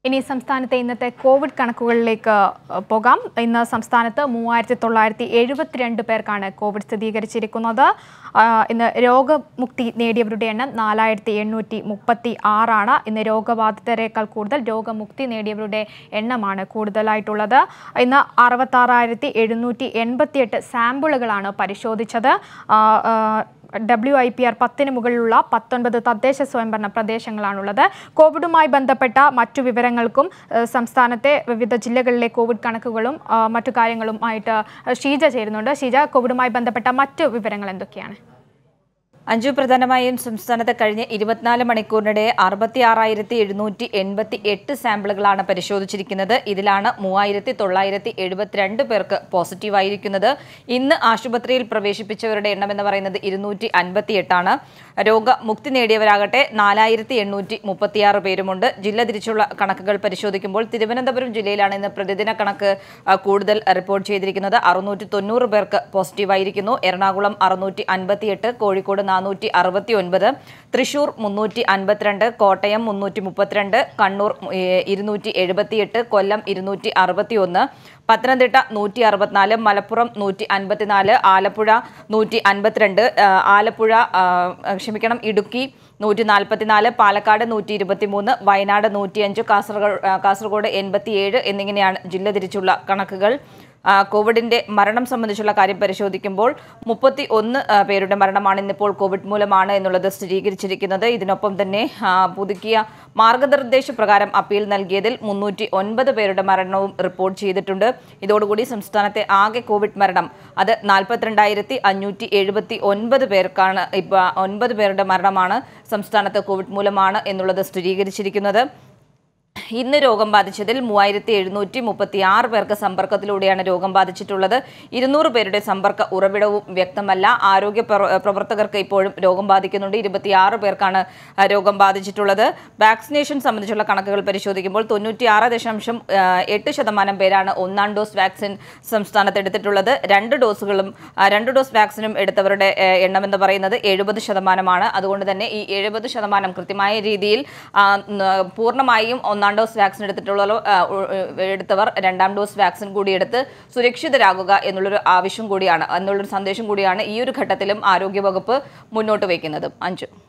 ഇനി സംസ്ഥാനത്തെ ഇന്നത്തെ കോവിഡ് കണക്കുകളിലേക്ക് അഹ്, പോകാം ഇന്ന് സംസ്ഥാനത്ത് മൂവായിരത്തി തൊള്ളായിരത്തി എഴുപത്തിരണ്ട് പേർക്കാണ് കോവിഡ് സ്ഥിരീകരിച്ചിരിക്കുന്നത് ആഹ്, ഇന്ന് രോഗമുക്തി നേടിയവരുടെ എണ്ണം നാലായിരത്തി എണ്ണൂറ്റി മുപ്പത്തി ആറാണ് ഇന്ന് രോഗബാധിതരെക്കാൾ കൂടുതൽ രോഗമുക്തി നേടിയവരുടെ എണ്ണമാണ് കൂടുതലായിട്ടുള്ളത് ഇന്ന് അറുപത്താറായിരത്തി എഴുന്നൂറ്റി എൺപത്തിയെട്ട് സാമ്പിളുകളാണ് പരിശോധിച്ചത് ആഹ്, ആഹ്, ഡബ്ല്യു ഐ പി ആർ പത്തിന് മുകളിലുള്ള പത്തൊൻപത് തദ്ദേശ സ്വയംഭരണ പ്രദേശങ്ങളാണുള്ളത് കോവിഡുമായി ബന്ധപ്പെട്ട മറ്റു വിവരങ്ങൾക്കും ഏഹ്, സംസ്ഥാനത്തെ വിവിധ ജില്ലകളിലെ കോവിഡ് കണക്കുകളും ആ, മറ്റു കാര്യങ്ങളുമായിട്ട് ഷീജ ചേരുന്നുണ്ട് ഷീജ കോവിഡുമായി ബന്ധപ്പെട്ട മറ്റു വിവരങ്ങൾ എന്തൊക്കെയാണ് അഞ്ചു പ്രധാനമായും സംസ്ഥാനത്ത് കഴിഞ്ഞ ഇരുപത്തിനാല് മണിക്കൂറിനിടെ അറുപത്തി ആറായിരത്തി എഴുന്നൂറ്റി എൺപത്തി എട്ട് സാമ്പിളുകളാണ് പരിശോധിച്ചിരിക്കുന്നത് ഇതിലാണ് മൂവായിരത്തി തൊള്ളായിരത്തി എഴുപത്തിരണ്ട് പേർക്ക് പോസിറ്റീവായിരിക്കുന്നത് ഇന്ന് ആശുപത്രിയിൽ പ്രവേശിപ്പിച്ചവരുടെ എണ്ണം എന്ന് പറയുന്നത് ഇരുന്നൂറ്റി അൻപത്തി എട്ടാണ് രോഗമുക്തി നേടിയവരാകട്ടെ നാലായിരത്തി എണ്ണൂറ്റി മുപ്പത്തിയാറ് പേരുമുണ്ട് ജില്ല തിരിച്ചുള്ള കണക്കുകൾ പരിശോധിക്കുമ്പോൾ തിരുവനന്തപുരം ജില്ലയിലാണ് ഇന്ന് പ്രതിദിന കണക്ക് ആ, കൂടുതൽ റിപ്പോർട്ട് ചെയ്തിരിക്കുന്നത് അറുന്നൂറ്റി തൊണ്ണൂറ് പേർക്ക് പോസിറ്റീവായിരിക്കുന്നു എറണാകുളം അറുന്നൂറ്റി അൻപത്തിയെട്ട് കോഴിക്കോട് നാനൂറ്റി അറുപത്തി ഒൻപത് തൃശൂർ മുന്നൂറ്റി അൻപത്തിരണ്ട് കോട്ടയം മുന്നൂറ്റി മുപ്പത്തിരണ്ട് കണ്ണൂർ ഏഹ്, ഇരുന്നൂറ്റി എഴുപത്തിയെട്ട് കൊല്ലം ഇരുന്നൂറ്റി അറുപത്തി ഒന്ന് പത്തനംതിട്ട നൂറ്റി അറുപത്തിനാല് മലപ്പുറം നൂറ്റി അൻപത്തിനാല് ആലപ്പുഴ നൂറ്റി അൻപത്തിരണ്ട് ആ, ആലപ്പുഴ ആ, ക്ഷമിക്കണം ഇടുക്കി നൂറ്റി നാൽപ്പത്തിനാല് പാലക്കാട് നൂറ്റി ഇരുപത്തിമൂന്ന് വയനാട് നൂറ്റിയഞ്ച് കാസർഗോഡ് ആ, കാസർഗോഡ് എൺപത്തിയേഴ് എന്നിങ്ങനെയാണ് ജില്ല തിരിച്ചുള്ള കണക്കുകൾ ആ, കോവിഡിന്റെ മരണം സംബന്ധിച്ചുള്ള കാര്യം പരിശോധിക്കുമ്പോൾ മുപ്പത്തി ഒന്ന് ആ, പേരുടെ മരണമാണ് ഇന്നിപ്പോൾ കോവിഡ് മൂലമാണ് എന്നുള്ളത് സ്ഥിരീകരിച്ചിരിക്കുന്നത് ഇതിനൊപ്പം തന്നെ ആ, പുതുക്കിയ മാർഗനിർദ്ദേശ പ്രകാരം അപ്പീൽ നൽകിയതിൽ മുന്നൂറ്റി ഒൻപത് പേരുടെ മരണവും റിപ്പോർട്ട് ചെയ്തിട്ടുണ്ട് ഇതോടുകൂടി സംസ്ഥാനത്തെ ആകെ കോവിഡ് മരണം അത് നാൽപ്പത്തിരണ്ടായിരത്തി അഞ്ഞൂറ്റി എഴുപത്തി ഒൻപത് പേർക്കാണ് ഇപ്പൊ ഒൻപത് പേരുടെ മരണമാണ് സംസ്ഥാനത്ത് കോവിഡ് മൂലമാണ് എന്നുള്ളത് സ്ഥിരീകരിച്ചിരിക്കുന്നത് ഇന്ന് രോഗം ബാധിച്ചതിൽ മൂവായിരത്തി എഴുന്നൂറ്റി മുപ്പത്തി ആറ് പേർക്ക് സമ്പർക്കത്തിലൂടെയാണ് രോഗം ബാധിച്ചിട്ടുള്ളത് ഇരുന്നൂറ് പേരുടെ സമ്പർക്ക ഉറവിടവും വ്യക്തമല്ല ആരോഗ്യ പ്രവ- പ്രവർത്തകർക്ക് ഇപ്പോഴും രോഗം ബാധിക്കുന്നുണ്ട് ഇരുപത്തിയാറ് പേർക്കാണ് ആ, രോഗം ബാധിച്ചിട്ടുള്ളത് വാക്സിനേഷൻ സംബന്ധിച്ചുള്ള കണക്കുകൾ പരിശോധിക്കുമ്പോൾ തൊണ്ണൂറ്റിയാറ് ദശാംശം ആ, എട്ട് ശതമാനം പേരാണ് ഒന്നാം ഡോസ് വാക്സിൻ സംസ്ഥാനത്ത് എടുത്തിട്ടുള്ളത് രണ്ട് ഡോസുകളും ആ, രണ്ട് ഡോസ് വാക്സിനും എടുത്തവരുടെ ആ, എണ്ണം എന്ന് പറയുന്നത് എഴുപത് ശതമാനമാണ് അതുകൊണ്ട് തന്നെ ഈ എഴുപത് ശതമാനം കൃത്യമായ രീതിയിൽ ആ, ന- പൂർണ്ണമായും ഒന്നാം ഡോസ് വാക്സിൻ എടുത്തിട്ടുള്ള ആ, ഉ- ഉ- എടുത്തവർ രണ്ടാം ഡോസ് വാക്സിൻ കൂടി എടുത്ത് സുരക്ഷിതരാകുക എന്നുള്ളൊരു ആവശ്യം കൂടിയാണ് എന്നുള്ളൊരു സന്ദേശം കൂടിയാണ് ഈ ഒരു ഘട്ടത്തിലും ആരോഗ്യവകുപ്പ് മുന്നോട്ട് വയ്ക്കുന്നത് അഞ്ചു